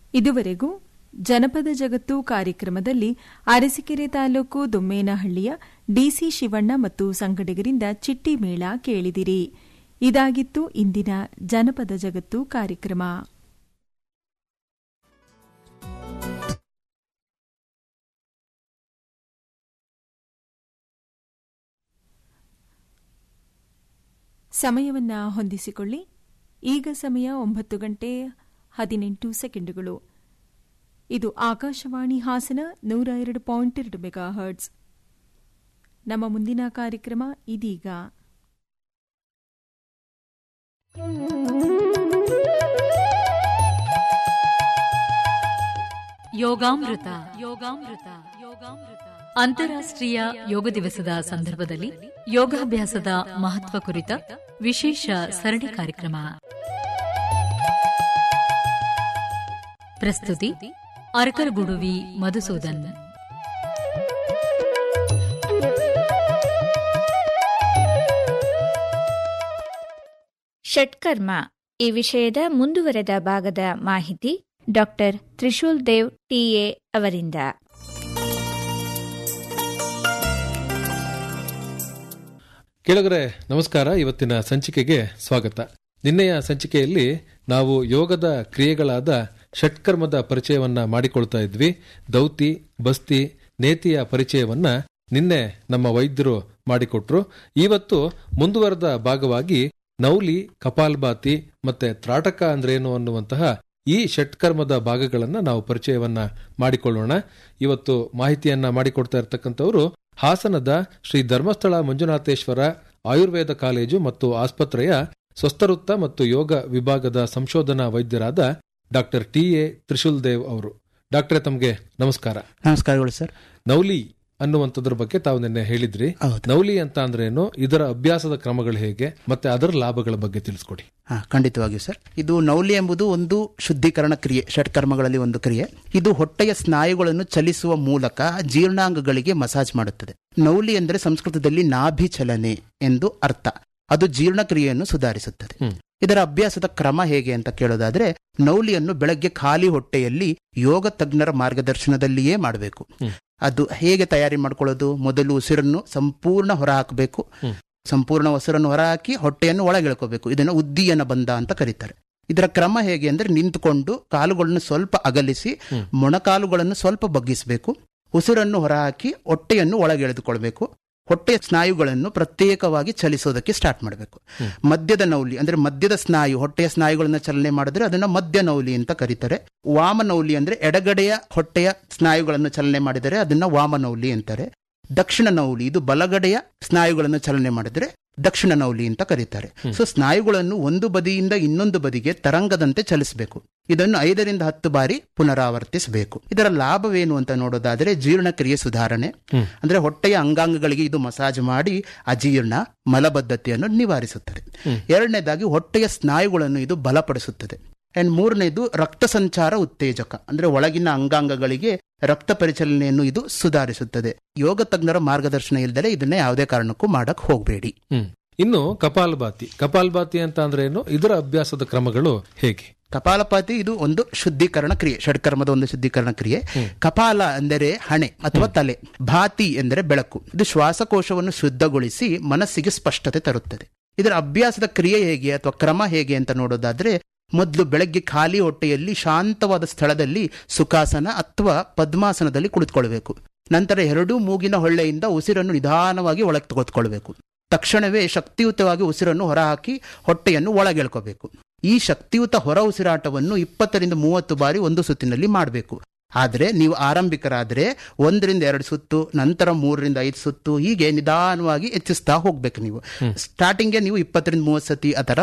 ಇದುವರೆಗೂ ಜನಪದ ಜಗತ್ತು ಕಾರ್ಯಕ್ರಮದಲ್ಲಿ ಅರಸೀಕೆರೆ ತಾಲೂಕು ದುಮ್ಮೇನಹಳ್ಳಿಯ ಡಿಸಿ ಶಿವಣ್ಣ ಮತ್ತು ಸಂಗಡಿಗರಿಂದ ಚಿಟ್ಟಿ ಮೇಳ ಕೇಳಿದಿರಿ ಇದಾಗಿತ್ತು ಇಂದಿನ ಜನಪದ ಜಗತ್ತು ಕಾರ್ಯಕ್ರಮ ಸಮಯವನ್ನ ಹೊಂದಿಸಿಕೊಳ್ಳಿ ಈಗ ಸಮಯ ಒಂಬತ್ತು ಗಂಟೆ ಹದಿನೆಂಟು ಸೆಕೆಂಡುಗಳು ಇದು ಆಕಾಶವಾಣಿ ಹಾಸನ ನೂರ ಎರಡು ಪಾಯಿಂಟ್ ಎರಡು ಮೆಗಾ ಹರ್ಟ್ಸ್ ನಮ್ಮ ಮುಂದಿನ ಕಾರ್ಯಕ್ರಮ ಇದೀಗ ಯೋಗಾಮೃತ ಯೋಗಾಮೃತ ಯೋಗಾಮೃತ ಅಂತಾರಾಷ್ಟ್ರೀಯ ಯೋಗ ದಿವಸದ ಸಂದರ್ಭದಲ್ಲಿ ಯೋಗಾಭ್ಯಾಸದ ಮಹತ್ವ ಕುರಿತ ವಿಶೇಷ ಸರಣಿ ಕಾರ್ಯಕ್ರಮ ಪ್ರಸ್ತುತಿ ಅರಕರಗುಡುವಿ ಮಧುಸೂದನ್ ಷಟ್ಕರ್ಮ ಈ ವಿಷಯದ ಮುಂದುವರೆದ ಭಾಗದ ಮಾಹಿತಿ ಡಾಕ್ಟರ್ ತ್ರಿಶೂಲ್ ದೇವ್ ಟಿಎ ಅವರಿಂದ ಕೇಳಗರೆ ನಮಸ್ಕಾರ ಇವತ್ತಿನ ಸಂಚಿಕೆಗೆ ಸ್ವಾಗತ ನಿನ್ನೆಯ ಸಂಚಿಕೆಯಲ್ಲಿ ನಾವು ಯೋಗದ ಕ್ರಿಯೆಗಳಾದ ಷಟ್ಕರ್ಮದ ಪರಿಚಯವನ್ನ ಮಾಡಿಕೊಳ್ತಾ ಇದ್ವಿ ದೌತಿ ಬಸ್ತಿ ನೇತಿಯ ಪರಿಚಯವನ್ನ ನಿನ್ನೆ ನಮ್ಮ ವೈದ್ಯರು ಮಾಡಿಕೊಟ್ರು ಇವತ್ತು ಮುಂದುವರೆದ ಭಾಗವಾಗಿ ನೌಲಿ ಕಪಾಲ್ಬಾತಿ ಮತ್ತೆ ತ್ರಾಟಕ ಅಂದ್ರೇನು ಅನ್ನುವಂತಹ ಈ ಷಟ್ಕರ್ಮದ ಭಾಗಗಳನ್ನ ನಾವು ಪರಿಚಯವನ್ನ ಮಾಡಿಕೊಳ್ಳೋಣ ಇವತ್ತು ಮಾಹಿತಿಯನ್ನ ಮಾಡಿಕೊಡ್ತಾ ಇರತಕ್ಕಂಥವರು ಹಾಸನದ ಶ್ರೀ ಧರ್ಮಸ್ಥಳ ಮಂಜುನಾಥೇಶ್ವರ ಆಯುರ್ವೇದ ಕಾಲೇಜು ಮತ್ತು ಆಸ್ಪತ್ರೆಯ ಸ್ವಸ್ಥವೃತ್ತ ಮತ್ತು ಯೋಗ ವಿಭಾಗದ ಸಂಶೋಧನಾ ವೈದ್ಯರಾದ doctor T A Trishul Dev ಅವರು ಡಾಕ್ಟರ್ ತಮಗೆ ನಮಸ್ಕಾರ ನಮಸ್ಕಾರಗಳು ಸರ್ ನೌಲಿ ಅನ್ನುವಂಥದ್ರ ಬಗ್ಗೆ ತಾವು ನಿನ್ನೆ ಹೇಳಿದ್ರಿ ಹೌದು ನೌಲಿ ಅಂತ ಅಂದ್ರೇನು ಇದರ ಅಭ್ಯಾಸದ ಕ್ರಮಗಳು ಹೇಗೆ ಮತ್ತೆ ಅದರ ಲಾಭಗಳ ಬಗ್ಗೆ ತಿಳಿಸ್ಕೊಡಿ ಹಾ ಖಂಡಿತವಾಗಿಯೂ ಸರ್ ಇದು ನೌಲಿ ಎಂಬುದು ಒಂದು ಶುದ್ಧೀಕರಣ ಕ್ರಿಯೆ ಷಟ್ಕರ್ಮಗಳಲ್ಲಿ ಒಂದು ಕ್ರಿಯೆ ಇದು ಹೊಟ್ಟೆಯ ಸ್ನಾಯುಗಳನ್ನು ಚಲಿಸುವ ಮೂಲಕ ಜೀರ್ಣಾಂಗಗಳಿಗೆ ಮಸಾಜ್ ಮಾಡುತ್ತದೆ ನೌಲಿ ಎಂದರೆ ಸಂಸ್ಕೃತದಲ್ಲಿ ನಾಭಿ ಚಲನೆ ಎಂದು ಅರ್ಥ ಅದು ಜೀರ್ಣಕ್ರಿಯೆಯನ್ನು ಸುಧಾರಿಸುತ್ತದೆ ಹ್ಮ್. ಇದರ ಅಭ್ಯಾಸದ ಕ್ರಮ ಹೇಗೆ ಅಂತ ಕೇಳೋದಾದ್ರೆ ನೌಲಿಯನ್ನು ಬೆಳಗ್ಗೆ ಖಾಲಿ ಹೊಟ್ಟೆಯಲ್ಲಿ ಯೋಗ ತಜ್ಞರ ಮಾರ್ಗದರ್ಶನದಲ್ಲಿಯೇ ಮಾಡಬೇಕು ಹ್ಮ್. ಅದು ಹೇಗೆ ತಯಾರಿ ಮಾಡ್ಕೊಳ್ಳೋದು ಮೊದಲು ಉಸಿರನ್ನು ಸಂಪೂರ್ಣ ಹೊರ ಹಾಕಬೇಕು ಹ್ಮ್. ಸಂಪೂರ್ಣ ಉಸಿರನ್ನು ಹೊರಹಾಕಿ ಹೊಟ್ಟೆಯನ್ನು ಒಳಗೆಳ್ಕೋಬೇಕು ಇದನ್ನು ಉದ್ದಿಯನ ಬಂಧ ಅಂತ ಕರೀತಾರೆ ಇದರ ಕ್ರಮ ಹೇಗೆ ಅಂದ್ರೆ ನಿಂತುಕೊಂಡು ಕಾಲುಗಳನ್ನು ಸ್ವಲ್ಪ ಅಗಲಿಸಿ ಹ್ಮ್. ಮೊಣಕಾಲುಗಳನ್ನು ಸ್ವಲ್ಪ ಬಗ್ಗಿಸಬೇಕು ಉಸಿರನ್ನು ಹೊರಹಾಕಿ ಹೊಟ್ಟೆಯನ್ನು ಒಳಗೆಳೆದುಕೊಳ್ಬೇಕು ಹೊಟ್ಟೆಯ ಸ್ನಾಯುಗಳನ್ನು ಪ್ರತ್ಯೇಕವಾಗಿ ಚಲಿಸೋದಕ್ಕೆ ಸ್ಟಾರ್ಟ್ ಮಾಡಬೇಕು ಹ್ಮ್. ಮಧ್ಯದ ನೌಲಿ ಅಂದ್ರೆ ಮಧ್ಯದ ಸ್ನಾಯು ಹೊಟ್ಟೆಯ ಸ್ನಾಯುಗಳನ್ನ ಚಲನೆ ಮಾಡಿದ್ರೆ ಅದನ್ನ ಮಧ್ಯ ನೌಲಿ ಅಂತ ಕರೀತಾರೆ ವಾಮ ನೌಲಿ ಅಂದ್ರೆ ಎಡಗಡೆಯ ಹೊಟ್ಟೆಯ ಸ್ನಾಯುಗಳನ್ನು ಚಲನೆ ಮಾಡಿದರೆ ಅದನ್ನ ವಾಮ ನೌಲಿ ಅಂತಾರೆ ದಕ್ಷಿಣ ನೌಲಿ ಇದು ಬಲಗಡೆಯ ಸ್ನಾಯುಗಳನ್ನು ಚಲನೆ ಮಾಡಿದ್ರೆ ದಕ್ಷಿಣ ನೌಲಿ ಅಂತ ಕರೀತಾರೆ ಸೊ ಸ್ನಾಯುಗಳನ್ನು ಒಂದು ಬದಿಯಿಂದ ಇನ್ನೊಂದು ಬದಿಗೆ ತರಂಗದಂತೆ ಚಲಿಸಬೇಕು ಇದನ್ನು ಐದರಿಂದ ಹತ್ತು ಬಾರಿ ಪುನರಾವರ್ತಿಸಬೇಕು ಇದರ ಲಾಭವೇನು ಅಂತ ನೋಡೋದಾದ್ರೆ ಜೀರ್ಣಕ್ರಿಯೆ ಸುಧಾರಣೆ ಹ್ಮ್. ಅಂದ್ರೆ ಹೊಟ್ಟೆಯ ಅಂಗಾಂಗಗಳಿಗೆ ಇದು ಮಸಾಜ್ ಮಾಡಿ ಅಜೀರ್ಣ ಮಲಬದ್ಧತೆಯನ್ನು ನಿವಾರಿಸುತ್ತದೆ ಎರಡನೇದಾಗಿ ಹೊಟ್ಟೆಯ ಸ್ನಾಯುಗಳನ್ನು ಇದು ಬಲಪಡಿಸುತ್ತದೆ ಅಂಡ್ ಮೂರನೇದು ರಕ್ತ ಸಂಚಾರ ಉತ್ತೇಜಕ ಅಂದ್ರೆ ಒಳಗಿನ ಅಂಗಾಂಗಗಳಿಗೆ ರಕ್ತ ಪರಿಚಲನೆಯನ್ನು ಇದು ಸುಧಾರಿಸುತ್ತದೆ ಯೋಗ ತಜ್ಞರ ಮಾರ್ಗದರ್ಶನ ಇಲ್ಲದೆ ಇದನ್ನ ಯಾವುದೇ ಕಾರಣಕ್ಕೂ ಮಾಡಕ್ ಹೋಗಬೇಡಿ ಹ್ಮ್ ಇನ್ನು ಕಪಾಲ್ಬಾತಿ ಕಪಾಲ್ಬಾತಿ ಅಂತ ಅಂದ್ರೇನು ಇದರ ಅಭ್ಯಾಸದ ಕ್ರಮಗಳು ಹೇಗೆ ಕಪಾಲಪಾತಿ ಇದು ಒಂದು ಶುದ್ಧೀಕರಣ ಕ್ರಿಯೆ ಷಡ್ಕರ್ಮದ ಒಂದು ಶುದ್ಧೀಕರಣ ಕ್ರಿಯೆ ಕಪಾಲ ಅಂದರೆ ಹಣೆ ಅಥವಾ ತಲೆ ಭಾತಿ ಎಂದರೆ ಬೆಳಕು ಇದು ಶ್ವಾಸಕೋಶವನ್ನು ಶುದ್ಧಗೊಳಿಸಿ ಮನಸ್ಸಿಗೆ ಸ್ಪಷ್ಟತೆ ತರುತ್ತದೆ ಇದರ ಅಭ್ಯಾಸದ ಕ್ರಿಯೆ ಹೇಗೆ ಅಥವಾ ಕ್ರಮ ಹೇಗೆ ಅಂತ ನೋಡೋದಾದ್ರೆ ಮೊದಲು ಬೆಳಗ್ಗೆ ಖಾಲಿ ಹೊಟ್ಟೆಯಲ್ಲಿ ಶಾಂತವಾದ ಸ್ಥಳದಲ್ಲಿ ಸುಖಾಸನ ಅಥವಾ ಪದ್ಮಾಸನದಲ್ಲಿ ಕುಳಿತುಕೊಳ್ಬೇಕು ನಂತರ ಎರಡೂ ಮೂಗಿನ ಹೊಳ್ಳೆಯಿಂದ ಉಸಿರನ್ನು ನಿಧಾನವಾಗಿ ಒಳಗೆ ತೆಗೆದುಕೊಳ್ಬೇಕು ತಕ್ಷಣವೇ ಶಕ್ತಿಯುತವಾಗಿ ಉಸಿರನ್ನು ಹೊರಹಾಕಿ ಹೊಟ್ಟೆಯನ್ನು ಒಳಗೆಳ್ಕೋಬೇಕು ಈ ಶಕ್ತಿಯುತ ಹೊರ ಉಸಿರಾಟವನ್ನು ಇಪ್ಪತ್ತರಿಂದ ಮೂವತ್ತು ಬಾರಿ ಒಂದು ಸುತ್ತಿನಲ್ಲಿ ಮಾಡಬೇಕು ಆದರೆ ನೀವು ಆರಂಭಿಕರಾದರೆ ಒಂದರಿಂದ ಎರಡು ಸುತ್ತು ನಂತರ ಮೂರರಿಂದ ಐದು ಸುತ್ತು ಹೀಗೆ ನಿಧಾನವಾಗಿ ಹೆಚ್ಚಿಸ್ತಾ ಹೋಗ್ಬೇಕು ನೀವು ಸ್ಟಾರ್ಟಿಂಗ್ಗೆ ನೀವು ಇಪ್ಪತ್ತರಿಂದ ಮೂವತ್ತು ಸತಿ ಆ ಥರ